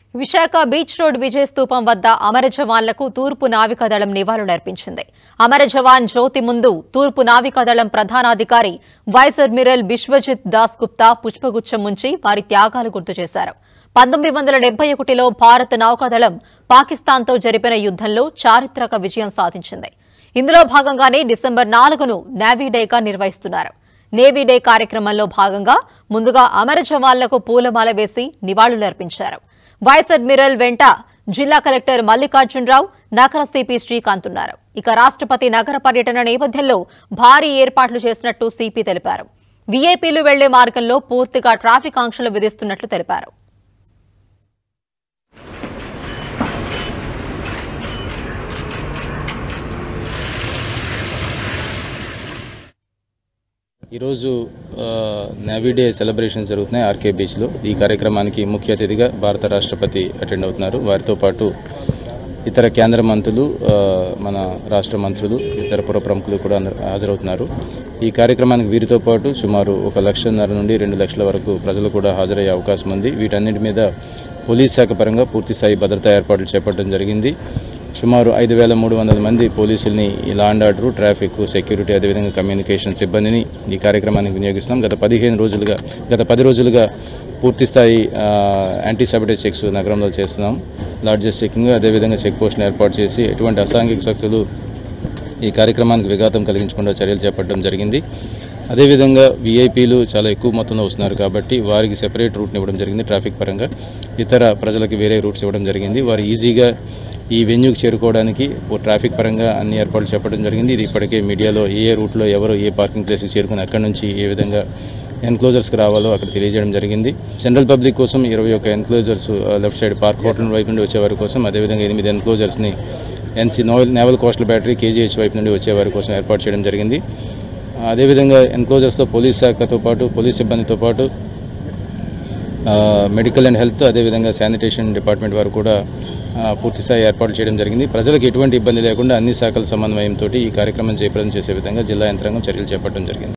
Visakha beach road విజయ స్తూపం వద్ద అమర జవాన్లకు తూర్పు నావికాదళం నివాళులర్పించింది అమర జవాన్ జ్యోతి ముందు తూర్పు నావికాదళం ప్రధానాధికారి వైస్ అడ్మిరల్ బిశ్వజిత్ దాస్ గుప్తా పుష్పగుచ్చం ఉంచి వారి త్యాగాలు గుర్తు చేశారు పంతొమ్మిది వందల డెబ్బై ఒకటిలో భారత నౌకాదళం పాకిస్తాన్తో జరిపిన యుద్దంలో చారిత్రక విజయం సాధించింది ఇందులో భాగంగానే డిసెంబర్ నాలుగును నేవీ డేగా నిర్వహిస్తున్నారు నేవీ డే కార్యక్రమంలో భాగంగా ముందుగా అమర జవాన్లకు పూలమాల వేసి నివాళులర్పించారు వైస్ అడ్మిరల్ వెంట జిల్లా కలెక్టర్ మల్లికార్జునరావు నగర సిపి శ్రీకాంత్ ఉన్నారు ఇక రాష్ట్రపతి నగర పర్యటన నేపథ్యంలో భారీ ఏర్పాట్లు చేసినట్టు సిపి తెలిపారు వీఐపీలు వెళ్లే మార్గంలో పూర్తిగా ట్రాఫిక్ ఆంక్షలు విధిస్తున్నట్లు తెలిపారు ఈరోజు ఆ, నేవీ డే సెలబ్రేషన్స్ జరుగుతున్నాయి ఆర్కే బీచ్లో ఈ కార్యక్రమానికి ముఖ్య అతిథిగా భారత రాష్ట్రపతి అటెండ్ అవుతున్నారు వారితో పాటు ఇతర కేంద్ర మంత్రులు ఆ, మన రాష్ట్ర మంత్రులు ఇతర పుర ప్రముఖులు కూడా అందరూ హాజరవుతున్నారు ఈ కార్యక్రమానికి వీరితో పాటు సుమారు ఒక లక్షన్నర నుండి రెండు లక్షల వరకు ప్రజలు కూడా హాజరయ్యే అవకాశం ఉంది వీటన్నిటి మీద పోలీస్ శాఖ పరంగా పూర్తి స్థాయి భద్రతా ఏర్పాట్లు చేపట్టడం జరిగింది సుమారు ఐదు వేల మూడు వందల మంది పోలీసుల్ని ఈ law and order traffic security అదేవిధంగా కమ్యూనికేషన్ సిబ్బందిని ఈ కార్యక్రమానికి వినియోగిస్తున్నాం గత పదిహేను రోజులుగా గత పది రోజులుగా పూర్తి స్థాయి ఆ, యాంటీ సబటేజ్ చెక్స్ నగరంలో చేస్తున్నాం లార్జెస్ట్ చెకింగ్ అదేవిధంగా చెక్ పోస్టులు ఏర్పాటు చేసి ఎటువంటి అసాంఘిక శక్తులు ఈ కార్యక్రమానికి విఘాతం కలిగించకుండా చర్యలు చేపట్టడం జరిగింది అదేవిధంగా వీఐపీలు చాలా ఎక్కువ మొత్తంలో వస్తున్నారు కాబట్టి వారికి సెపరేట్ రూట్ని ఇవ్వడం జరిగింది ట్రాఫిక్ పరంగా ఇతర ప్రజలకు వేరే రూట్స్ ఇవ్వడం జరిగింది వారు ఈజీగా ఈ వెన్యూకి చేరుకోవడానికి ఓ ట్రాఫిక్ పరంగా అన్ని ఏర్పాట్లు చేపట్టడం జరిగింది ఇది ఇప్పటికే మీడియాలో ఏ ఏ రూట్లో ఎవరు ఏ పార్కింగ్ ప్లేస్కి చేరుకుని అక్కడి నుంచి ఏ విధంగా ఎన్క్లోజర్స్కి రావాలో అక్కడ తెలియజేయడం జరిగింది జనరల్ పబ్లిక్ కోసం ఇరవై ఒక్క enclosures left side park hotel వైపు నుండి వచ్చే వారి కోసం అదేవిధంగా ఎనిమిది ఎన్క్లోజర్స్ని NC novel naval coastal battery KGH వైపు నుండి వచ్చే వారి కోసం ఏర్పాటు చేయడం జరిగింది అదేవిధంగా ఎన్క్లోజర్స్లో పోలీస్ శాఖతో పాటు పోలీస్ సిబ్బందితో పాటు ఆ, మెడికల్ అండ్ హెల్త్ అదేవిధంగా శానిటేషన్ డిపార్ట్మెంట్ వారు కూడా ఆ, పూర్తి స్థాయి ఏర్పాటు చేయడం జరిగింది ప్రజలకు ఎటువంటి ఇబ్బంది లేకుండా అన్ని శాఖల సమన్వయంతో ఈ కార్యక్రమం జయప్రదం చేసే విధంగా జిల్లా యంత్రాంగం చర్యలు చేపట్టడం జరిగింది